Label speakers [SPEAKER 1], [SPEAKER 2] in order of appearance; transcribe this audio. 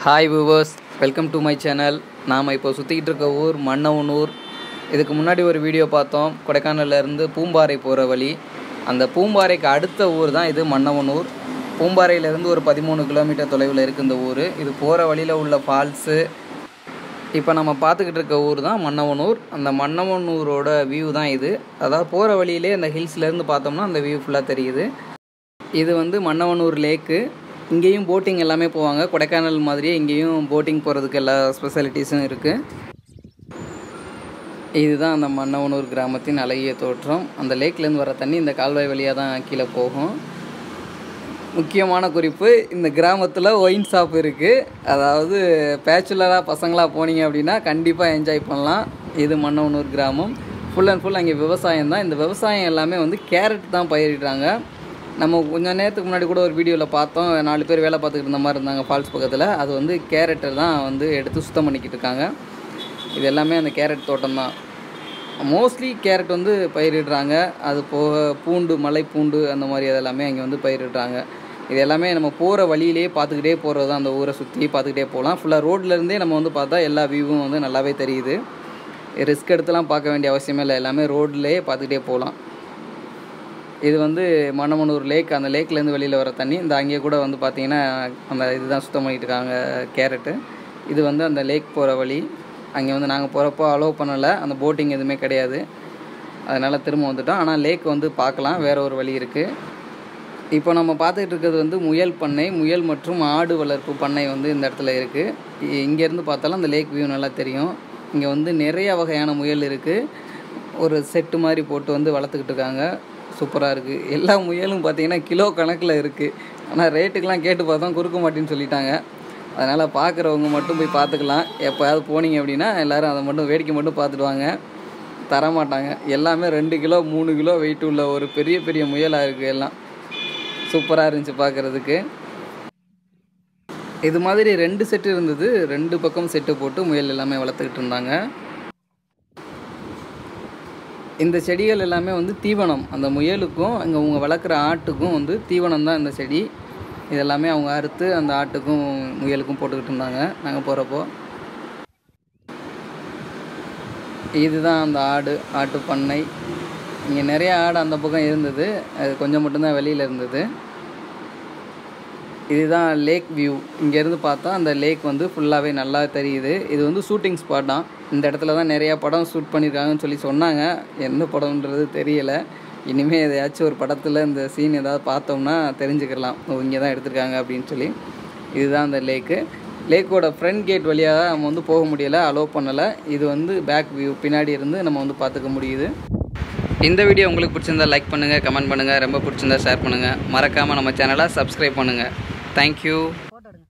[SPEAKER 1] hi viewers welcome to my channel நாம் இப்போ சுற்றிக்கிட்டு இருக்க ஊர் மன்னவனூர் இதுக்கு முன்னாடி ஒரு வீடியோ பார்த்தோம் கொடைக்கானல்ல இருந்து பூம்பாறை போகிற வழி அந்த பூம்பாறைக்கு அடுத்த ஊர் தான் இது மன்னவனூர் பூம்பாறையிலேருந்து ஒரு பதிமூணு கிலோமீட்டர் தொலைவில் இருக்குது இந்த ஊர் இது போகிற வழியில் உள்ள ஃபால்ஸு இப்போ நம்ம பார்த்துக்கிட்டு இருக்க ஊர் தான் மன்னவனூர் அந்த மன்னவனூரோட வியூ தான் இது அதாவது போகிற வழியிலே அந்த ஹில்ஸ்லேருந்து பார்த்தோம்னா அந்த வியூ ஃபுல்லாக தெரியுது இது வந்து மன்னவனூர் லேக்கு இங்கேயும் போட்டிங் எல்லாமே போவாங்க கொடைக்கானல் மாதிரியே இங்கேயும் போட்டிங் போகிறதுக்கு எல்லா ஸ்பெஷாலிட்டிஸும் இருக்குது இதுதான் அந்த மன்னவனூர் கிராமத்தின் அழகிய தோற்றம் அந்த லேக்லேருந்து வர தண்ணி இந்த கால்வாய் வழியாக தான் கீழே போகும் முக்கியமான குறிப்பு இந்த கிராமத்தில் ஒயின் ஷாப் இருக்குது அதாவது பேச்சுலராக பசங்களாக போனீங்க அப்படின்னா கண்டிப்பாக என்ஜாய் பண்ணலாம் இது மன்னவனூர் கிராமம் ஃபுல் அண்ட் ஃபுல் அங்கே விவசாயம் தான் இந்த விவசாயம் எல்லாமே வந்து கேரட் தான் பயிரிடுறாங்க நம்ம கொஞ்ச நேரத்துக்கு முன்னாடி கூட ஒரு வீடியோவில் பார்த்தோம் நாலு பேர் வேலை பார்த்துக்கிட்டு இருந்த மாதிரி இருந்தாங்க ஃபால்ஸ் பக்கத்தில் அது வந்து கேரட்டை தான் வந்து எடுத்து சுத்தம் பண்ணிக்கிட்டு இருக்காங்க இது எல்லாமே அந்த கேரட் தோட்டம் தான் மோஸ்ட்லி கேரட் வந்து பயிரிடுறாங்க அது போக பூண்டு மலை பூண்டு அந்த மாதிரி அதெல்லாமே அங்கே வந்து பயிரிடுறாங்க இது எல்லாமே நம்ம போகிற வழியிலே பார்த்துக்கிட்டே போகிறது தான் அந்த ஊரை சுற்றி பார்த்துக்கிட்டே போகலாம் ஃபுல்லாக ரோட்லேருந்தே நம்ம வந்து பார்த்தா எல்லா வியூவும் வந்து நல்லாவே தெரியுது ரிஸ்க் எடுத்துலாம் பார்க்க வேண்டிய அவசியமே இல்லை எல்லாமே ரோட்லேயே பார்த்துக்கிட்டே போகலாம் இது வந்து மணமனூர் லேக் அந்த லேக்லேருந்து வெளியில் வர தண்ணி இந்த அங்கேயே கூட வந்து பார்த்தீங்கன்னா அந்த இதுதான் சுத்தம் பண்ணிட்டு இருக்காங்க கேரட்டு இது வந்து அந்த லேக் போகிற வழி அங்கே வந்து நாங்கள் போகிறப்போ அலோவ் பண்ணலை அந்த போட்டிங் எதுவுமே கிடையாது அதனால் திரும்ப வந்துட்டோம் ஆனால் லேக் வந்து பார்க்கலாம் வேற ஒரு வழி இருக்குது இப்போ நம்ம பார்த்துக்கிட்டு இருக்கிறது வந்து முயல் பண்ணை முயல் மற்றும் ஆடு வளர்ப்பு பண்ணை வந்து இந்த இடத்துல இருக்குது இங்கேருந்து பார்த்தாலும் அந்த லேக் வியூ நல்லா தெரியும் இங்கே வந்து நிறைய வகையான முயல் இருக்குது ஒரு செட்டு மாதிரி போட்டு வந்து வளர்த்துக்கிட்டு இருக்காங்க சூப்பராக இருக்குது எல்லா முயலும் பார்த்தீங்கன்னா கிலோ கணக்கில் இருக்குது ஆனால் ரேட்டுக்கெலாம் கேட்டு பார்த்தோம் கொடுக்க மாட்டேன்னு சொல்லிட்டாங்க அதனால் பார்க்குறவங்க மட்டும் போய் பார்த்துக்கலாம் எப்போயாவது போனீங்க அப்படின்னா எல்லோரும் அதை மட்டும் வேடிக்கை மட்டும் பார்த்துட்டு வாங்க தரமாட்டாங்க எல்லாமே ரெண்டு கிலோ மூணு கிலோ வெயிட் உள்ள ஒரு பெரிய பெரிய முயலாக இருக்குது எல்லாம் சூப்பராக இருந்துச்சு பார்க்குறதுக்கு இது மாதிரி ரெண்டு செட்டு இருந்தது ரெண்டு பக்கம் செட்டு போட்டு முயல் எல்லாமே வளர்த்துக்கிட்டு இருந்தாங்க இந்த செடிகள் எல்லாமே வந்து தீவனம் அந்த முயலுக்கும் அங்கே அவங்க வளர்க்குற ஆட்டுக்கும் வந்து தீவனம் தான் இந்த செடி இதெல்லாமே அவங்க அறுத்து அந்த ஆட்டுக்கும் முயலுக்கும் போட்டுக்கிட்டு இருந்தாங்க நாங்கள் போகிறப்போ இதுதான் அந்த ஆடு ஆட்டு பண்ணை இங்கே நிறைய ஆடு அந்த பக்கம் இருந்தது அது கொஞ்சம் மட்டும்தான் வெளியில் இருந்தது இதுதான் லேக் வியூ இங்கேருந்து பார்த்தா அந்த லேக் வந்து ஃபுல்லாகவே நல்லா தெரியுது இது வந்து ஷூட்டிங் ஸ்பாட் தான் இந்த இடத்துல தான் நிறையா படம் ஷூட் பண்ணியிருக்காங்கன்னு சொல்லி சொன்னாங்க எந்த படம்ன்றது தெரியலை இனிமேல் எதையாச்சும் ஒரு படத்தில் இந்த சீன் ஏதாவது பார்த்தோம்னா தெரிஞ்சுக்கலாம் ஓ இங்கே தான் எடுத்திருக்காங்க அப்படின்னு சொல்லி இதுதான் அந்த லேக்கு லேக்கோட ஃப்ரண்ட் கேட் வழியாக நம்ம வந்து போக முடியலை அலோவ் பண்ணலை இது வந்து பேக் வியூ பின்னாடி இருந்து நம்ம வந்து பார்த்துக்க முடியுது இந்த வீடியோ உங்களுக்கு பிடிச்சிருந்தா லைக் பண்ணுங்கள் கமெண்ட் பண்ணுங்கள் ரொம்ப பிடிச்சிருந்தா ஷேர் பண்ணுங்கள் மறக்காமல் நம்ம சேனலை சப்ஸ்கிரைப் பண்ணுங்கள் தேங்க்யூ